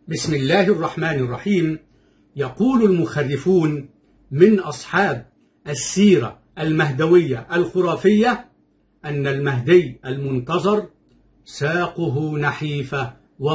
بسم الله الرحمن الرحيم يقول المخرفون من أصحاب السيرة المهدوية الخرافية أن المهدي المنتظر ساقه نحيفة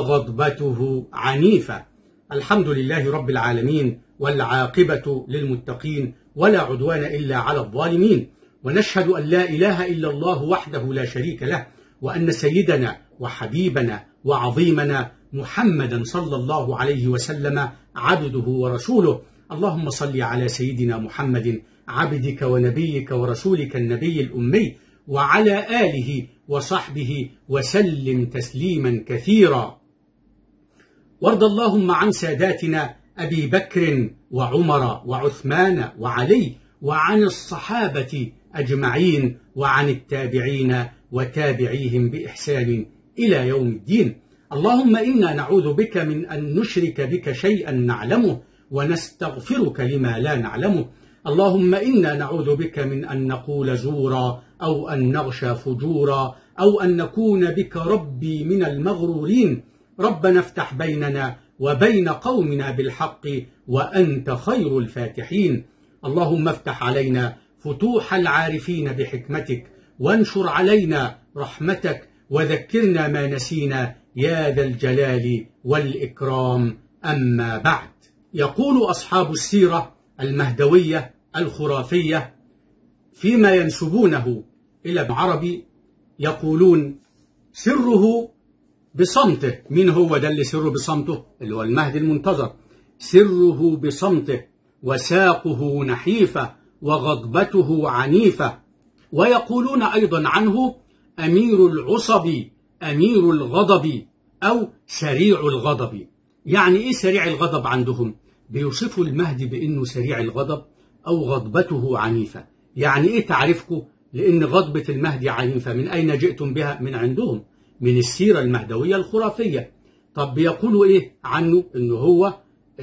وغضبته عنيفة الحمد لله رب العالمين والعاقبة للمتقين ولا عدوان إلا على الظالمين ونشهد أن لا إله إلا الله وحده لا شريك له وأن سيدنا وحبيبنا وعظيمنا محمدا صلى الله عليه وسلم عبده ورسوله اللهم صل على سيدنا محمد عبدك ونبيك ورسولك النبي الأمي وعلى آله وصحبه وسلم تسليما كثيرا وارض اللهم عن ساداتنا أبي بكر وعمر وعثمان وعلي وعن الصحابة أجمعين وعن التابعين وتابعيهم بإحسان إلى يوم الدين اللهم إنا نعوذ بك من أن نشرك بك شيئا نعلمه ونستغفرك لما لا نعلمه اللهم إنا نعوذ بك من أن نقول زورا أو أن نغشى فجورا أو أن نكون بك ربي من المغرورين ربنا افتح بيننا وبين قومنا بالحق وأنت خير الفاتحين اللهم افتح علينا فتوح العارفين بحكمتك وانشر علينا رحمتك وذكرنا ما نسينا يا ذا الجلال والإكرام أما بعد يقول أصحاب السيرة المهدوية الخرافية فيما ينسبونه إلى ابن عربي يقولون سره بصمته من هو ده اللي سره بصمته اللي هو المهدي المنتظر سره بصمته وساقه نحيفة وغضبته عنيفة ويقولون أيضا عنه أمير العصب أمير الغضب أو سريع الغضب يعني إيه سريع الغضب عندهم بيوصفوا المهدي بأنه سريع الغضب أو غضبته عنيفة يعني إيه تعرفكم لأن غضبة المهدي عنيفة من أين جئتم بها من عندهم من السيرة المهدوية الخرافية طب بيقولوا إيه عنه إنه هو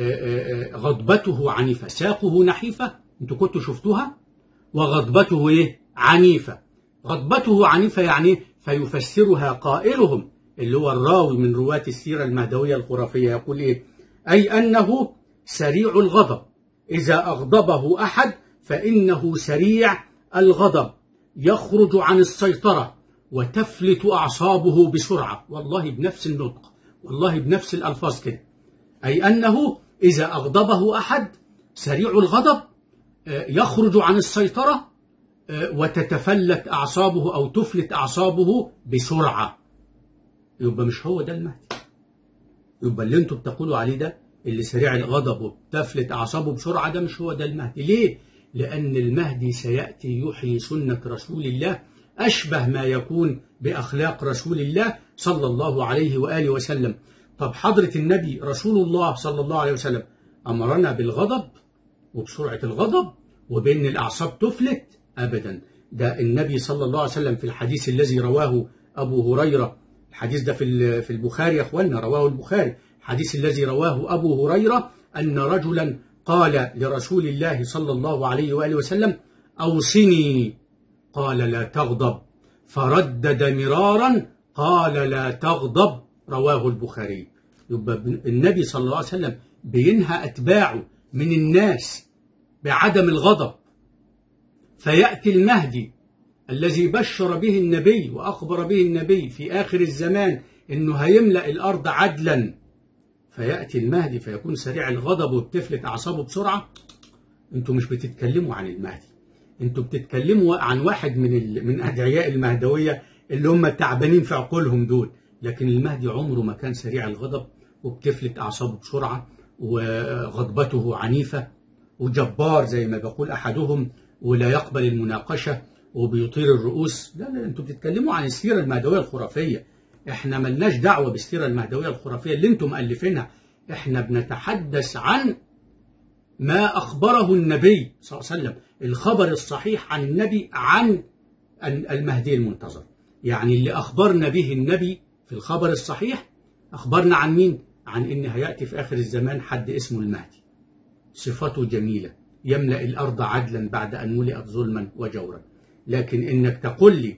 غضبته عنيفة ساقه نحيفة انتوا كنتوا شفتوها وغضبته إيه عنيفة غضبته عنيفة يعني فيفسرها قائلهم اللي هو الراوي من رواة السيرة المهدوية الخرافية يقول إيه أي أنه سريع الغضب إذا أغضبه أحد فإنه سريع الغضب يخرج عن السيطرة وتفلت أعصابه بسرعة والله بنفس النطق والله بنفس الألفاظ كده أي أنه إذا أغضبه أحد سريع الغضب يخرج عن السيطرة وتتفلت أعصابه أو تفلت أعصابه بسرعة يبقى مش هو ده المهدي يبقى اللي انتوا بتقولوا عليه ده اللي سريع الغضب وبتفلت أعصابه بسرعة ده مش هو ده المهدي ليه؟ لأن المهدي سيأتي يحيي سنة رسول الله أشبه ما يكون بأخلاق رسول الله صلى الله عليه وآله وسلم طب حضرة النبي رسول الله صلى الله عليه وسلم أمرنا بالغضب وبسرعة الغضب وبأن الأعصاب تفلت أبدا ده النبي صلى الله عليه وسلم في الحديث الذي رواه أبو هريرة الحديث ده في في البخاري يا أخوانا رواه البخاري الحديث الذي رواه أبو هريرة أن رجلا قال لرسول الله صلى الله عليه وآله وسلم أوصني قال لا تغضب فردد مرارا قال لا تغضب رواه البخاري يبقى النبي صلى الله عليه وسلم بينهى أتباعه من الناس بعدم الغضب فيأتي المهدي الذي بشر به النبي وأخبر به النبي في آخر الزمان أنه هيملأ الأرض عدلا فيأتي المهدي فيكون سريع الغضب وبتفلت أعصابه بسرعة أنتوا مش بتتكلموا عن المهدي أنتوا بتتكلموا عن واحد من من أدعياء المهدوية اللي هم تعبانين في عقولهم دول لكن المهدي عمره ما كان سريع الغضب وبتفلت أعصابه بسرعة وغضبته عنيفة وجبار زي ما بيقول أحدهم ولا يقبل المناقشة وبيطير الرؤوس لا لا انتوا بتتكلموا عن السيرة المهدوية الخرافية احنا ملناش دعوة بالسيرة المهدوية الخرافية اللي انتم مؤلفينها احنا بنتحدث عن ما أخبره النبي صلى الله عليه وسلم الخبر الصحيح عن النبي عن المهدي المنتظر يعني اللي أخبرنا به النبي في الخبر الصحيح أخبرنا عن مين؟ عن إن هيأتي في آخر الزمان حد اسمه المهدي صفته جميلة يملأ الأرض عدلا بعد أن ملئت ظلما وجورا لكن إنك تقول لي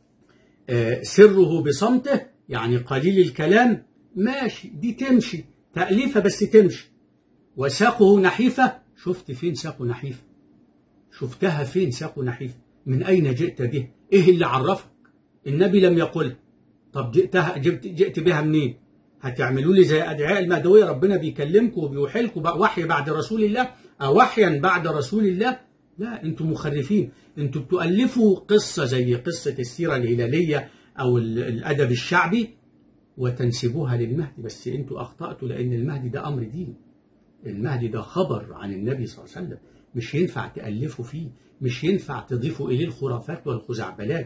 سره بصمته يعني قليل الكلام ماشي دي تمشي تأليفة بس تمشي وساقه نحيفة شفت فين ساقه نحيفة شفتها فين ساقه نحيفة من أين جئت به إيه اللي عرفك النبي لم يقل طب جئتها جبت جئت بها منين هتعملوا لي زي أدعاء المهدوية ربنا بيكلمكم وبيوحي لكم وحي بعد رسول الله أو وحيا بعد رسول الله لا انتم مخرفين انتم بتؤلفوا قصة زي قصة السيرة الهلالية أو الأدب الشعبي وتنسبوها للمهدي بس انتوا أخطأتوا لأن المهدي ده أمر دين المهدي ده خبر عن النبي صلى الله عليه وسلم مش ينفع تألفوا فيه مش ينفع تضيفوا إليه الخرافات والخزعبلات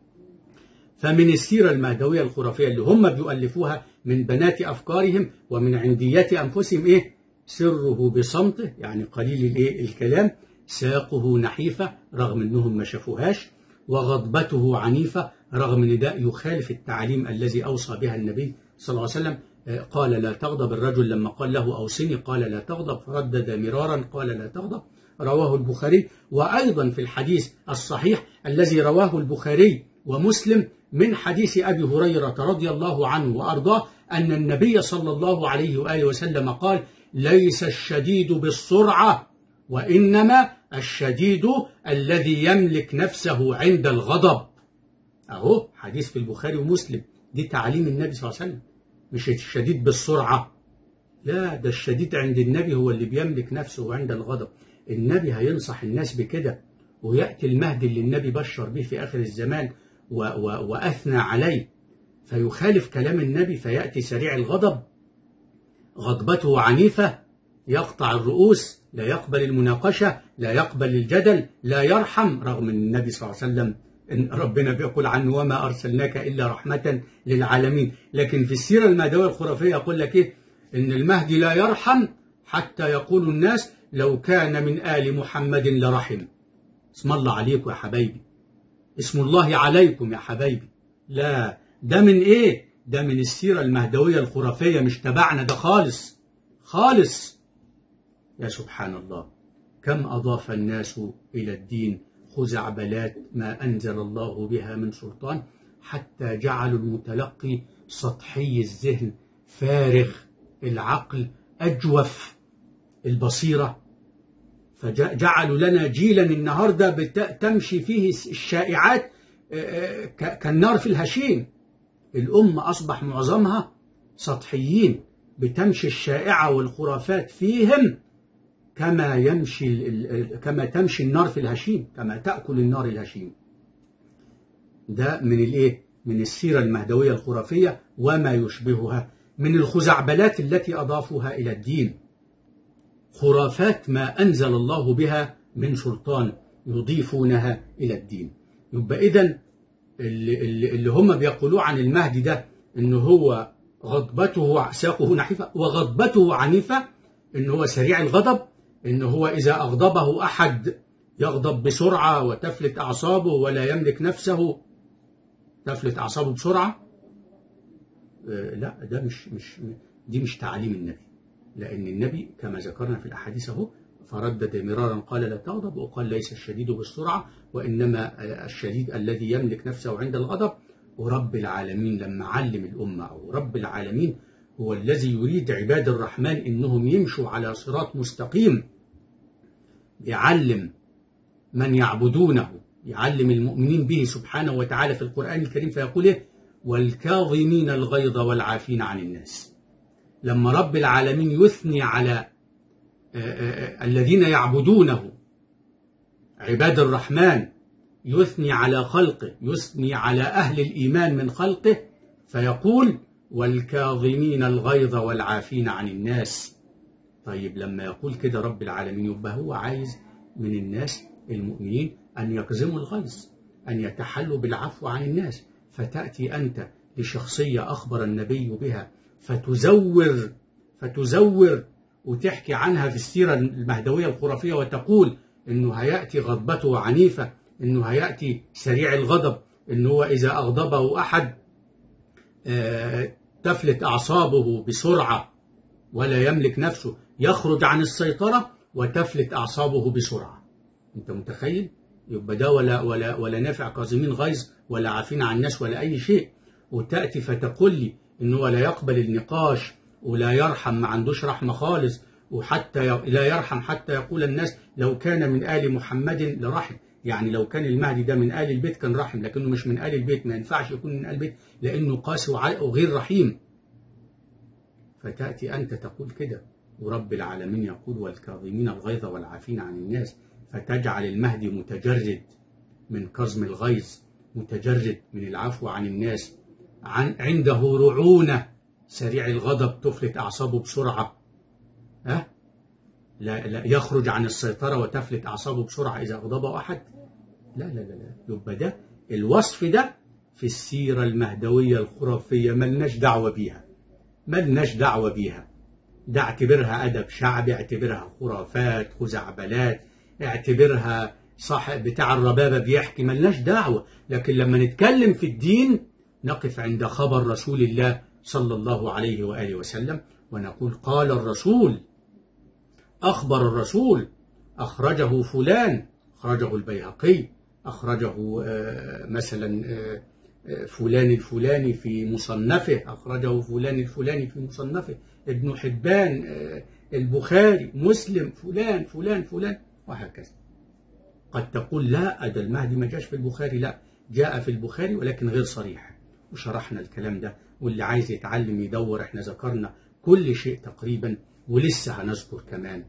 فمن السيرة المهدوية الخرافية اللي هم بيؤلفوها من بنات أفكارهم ومن عنديات أنفسهم إيه سره بصمته يعني قليل الإيه الكلام ساقه نحيفة رغم أنهم ما شافوهاش وغضبته عنيفة رغم أن ده يخالف التعليم الذي أوصى بها النبي صلى الله عليه وسلم قال لا تغضب الرجل لما قال له أوصني قال لا تغضب فردد مرارا قال لا تغضب رواه البخاري وأيضا في الحديث الصحيح الذي رواه البخاري ومسلم من حديث أبي هريرة رضي الله عنه وأرضاه أن النبي صلى الله عليه وآله وسلم قال ليس الشديد بالسرعة وإنما الشديد الذي يملك نفسه عند الغضب أهو حديث في البخاري ومسلم دي تعليم النبي صلى الله عليه وسلم مش الشديد بالسرعة لا ده الشديد عند النبي هو اللي بيملك نفسه عند الغضب النبي هينصح الناس بكده ويأتي المهدي اللي النبي بشر به في آخر الزمان و و وأثنى عليه فيخالف كلام النبي فيأتي سريع الغضب غضبته عنيفة يقطع الرؤوس لا يقبل المناقشة لا يقبل الجدل لا يرحم رغم أن النبي صلى الله عليه وسلم إن ربنا بيقول عنه وما أرسلناك إلا رحمة للعالمين لكن في السيرة المهدوية الخرافية يقول لك إيه إن المهدي لا يرحم حتى يقول الناس لو كان من آل محمد لرحم اسم الله عليكم يا حبايبي اسم الله عليكم يا حبايبي لا ده من إيه ده من السيرة المهدوية الخرافية مش تبعنا ده خالص خالص يا سبحان الله كم أضاف الناس إلى الدين خزعبلات ما أنزل الله بها من سلطان حتى جعلوا المتلقي سطحي الذهن فارغ العقل أجوف البصيرة فجعلوا لنا جيلا النهاردة تمشي فيه الشائعات كالنار في الهشيم الأمة أصبح معظمها سطحيين بتمشي الشائعة والخرافات فيهم كما يمشي كما تمشي النار في الهشيم كما تأكل النار الهشيم ده من الايه من السيرة المهدوية الخرافية وما يشبهها من الخزعبلات التي أضافوها إلى الدين خرافات ما أنزل الله بها من سلطان يضيفونها إلى الدين يبقى إذن اللي, اللي هم بيقولوه عن المهدي ده إن هو غضبته ساقه نحيفة وغضبته عنيفة إن هو سريع الغضب إن هو إذا أغضبه أحد يغضب بسرعة وتفلت أعصابه ولا يملك نفسه تفلت أعصابه بسرعة آه لا ده مش مش دي مش تعليم النبي لأن النبي كما ذكرنا في الأحاديث أهو فردد مرارا قال لا تغضب وقال ليس الشديد بالسرعة وإنما الشديد الذي يملك نفسه عند الغضب ورب العالمين لما علم الأمة أو رب العالمين هو الذي يريد عباد الرحمن إنهم يمشوا على صراط مستقيم يعلم من يعبدونه يعلم المؤمنين به سبحانه وتعالى في القرآن الكريم فيقول إيه والكاظمين الغيظ والعافين عن الناس لما رب العالمين يثني على الذين يعبدونه عباد الرحمن يثني على خلقه يثني على أهل الإيمان من خلقه فيقول والكاظمين الغيظ والعافين عن الناس طيب لما يقول كده رب العالمين يبقى هو عايز من الناس المؤمنين أن يكظموا الغيظ أن يتحلوا بالعفو عن الناس فتأتي أنت لشخصية أخبر النبي بها فتزور فتزور وتحكي عنها في السيرة المهدوية الخرافية وتقول إنه هيأتي غضبته عنيفة إنه هيأتي سريع الغضب إنه هو إذا أغضبه أحد تفلت أعصابه بسرعة ولا يملك نفسه يخرج عن السيطرة وتفلت أعصابه بسرعة أنت متخيل؟ يبقى ده ولا ولا ولا نافع كاظمين غيظ ولا عافين عن الناس ولا أي شيء وتأتي فتقول لي إنه لا يقبل النقاش ولا يرحم ما عندوش رحمة خالص وحتى ي... لا يرحم حتى يقول الناس لو كان من آل محمد لرحم يعني لو كان المهدي ده من آل البيت كان رحم لكنه مش من آل البيت ما ينفعش يكون من آل البيت لأنه قاسي وغير رحيم فتأتي أنت تقول كده ورب العالمين يقول والكاظمين الغيظ والعافين عن الناس فتجعل المهدي متجرد من كظم الغيظ متجرد من العفو عن الناس عن عنده رعونة سريع الغضب تفلت أعصابه بسرعة ها لا, لا يخرج عن السيطرة وتفلت أعصابه بسرعة إذا أغضبه أحد لا لا لا لا يبقى ده الوصف ده في السيرة المهدوية الخرافية ملناش دعوة بيها ملناش دعوة بيها ده اعتبرها أدب شعبي اعتبرها خرافات خزعبلات اعتبرها صاحب بتاع الربابة بيحكي ملناش دعوة لكن لما نتكلم في الدين نقف عند خبر رسول الله صلى الله عليه وآله وسلم ونقول قال الرسول أخبر الرسول أخرجه فلان أخرجه البيهقي أخرجه مثلا فلان الفلاني في مصنفه أخرجه فلان الفلاني في مصنفه ابن حبان البخاري مسلم فلان فلان فلان وهكذا قد تقول لا ده المهدي ما جاش في البخاري لا جاء في البخاري ولكن غير صريح وشرحنا الكلام ده واللي عايز يتعلم يدور احنا ذكرنا كل شيء تقريبا ولسه هنذكر كمان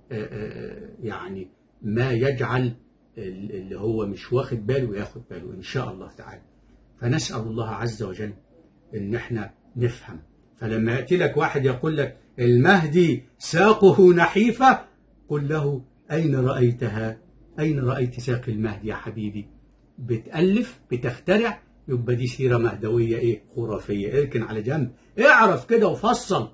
يعني ما يجعل اللي هو مش واخد باله ياخد باله ان شاء الله تعالى فنسأل الله عز وجل ان احنا نفهم فلما يأتي لك واحد يقول لك المهدي ساقه نحيفة قل له أين رأيتها أين رأيت ساق المهدي يا حبيبي بتألف بتخترع يبقى دي سيرة مهدوية إيه خرافية اركن على جنب اعرف كده وفصل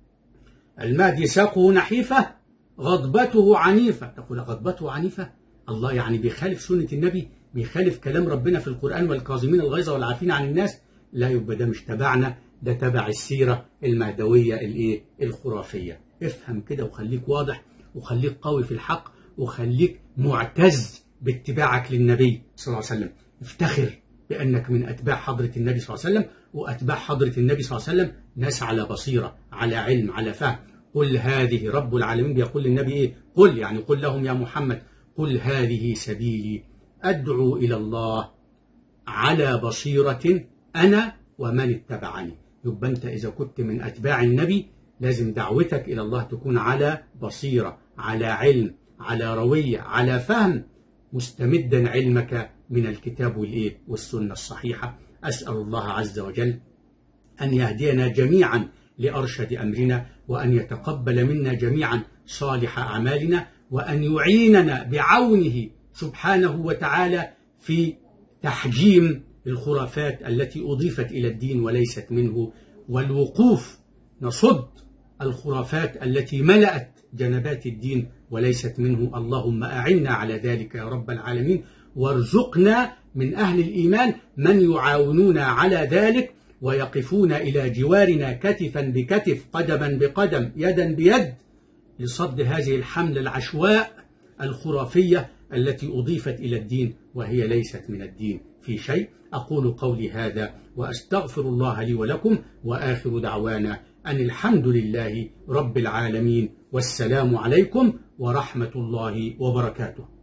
المهدي ساقه نحيفة غضبته عنيفة تقول غضبته عنيفة الله يعني بيخالف سنة النبي بيخالف كلام ربنا في القرآن والكاظمين الغيظ والعافين عن الناس لا يبقى ده مش تبعنا ده تبع السيرة المهدوية الايه الخرافية افهم كده وخليك واضح وخليك قوي في الحق وخليك معتز باتباعك للنبي صلى الله عليه وسلم افتخر بأنك من أتباع حضرة النبي صلى الله عليه وسلم وأتباع حضرة النبي صلى الله عليه وسلم ناس على بصيرة على علم على فهم قل هذه رب العالمين بيقول للنبي إيه قل يعني قل لهم يا محمد قل هذه سبيلي أدعو إلى الله على بصيرة أنا ومن اتبعني يبقى أنت إذا كنت من أتباع النبي لازم دعوتك إلى الله تكون على بصيرة على علم على روية على فهم مستمدا علمك من الكتاب والإيه والسنة الصحيحة أسأل الله عز وجل أن يهدينا جميعا لأرشد أمرنا وأن يتقبل منا جميعا صالح أعمالنا وأن يعيننا بعونه سبحانه وتعالى في تحجيم الخرافات التي أضيفت إلى الدين وليست منه والوقوف نصد الخرافات التي ملأت جنبات الدين وليست منه اللهم أعنا على ذلك يا رب العالمين وارزقنا من أهل الإيمان من يعاونونا على ذلك ويقفون إلى جوارنا كتفا بكتف قدما بقدم يدا بيد لصد هذه الحملة العشواء الخرافية التي أضيفت إلى الدين وهي ليست من الدين في شيء أقول قولي هذا وأستغفر الله لي ولكم وآخر دعوانا أن الحمد لله رب العالمين والسلام عليكم ورحمة الله وبركاته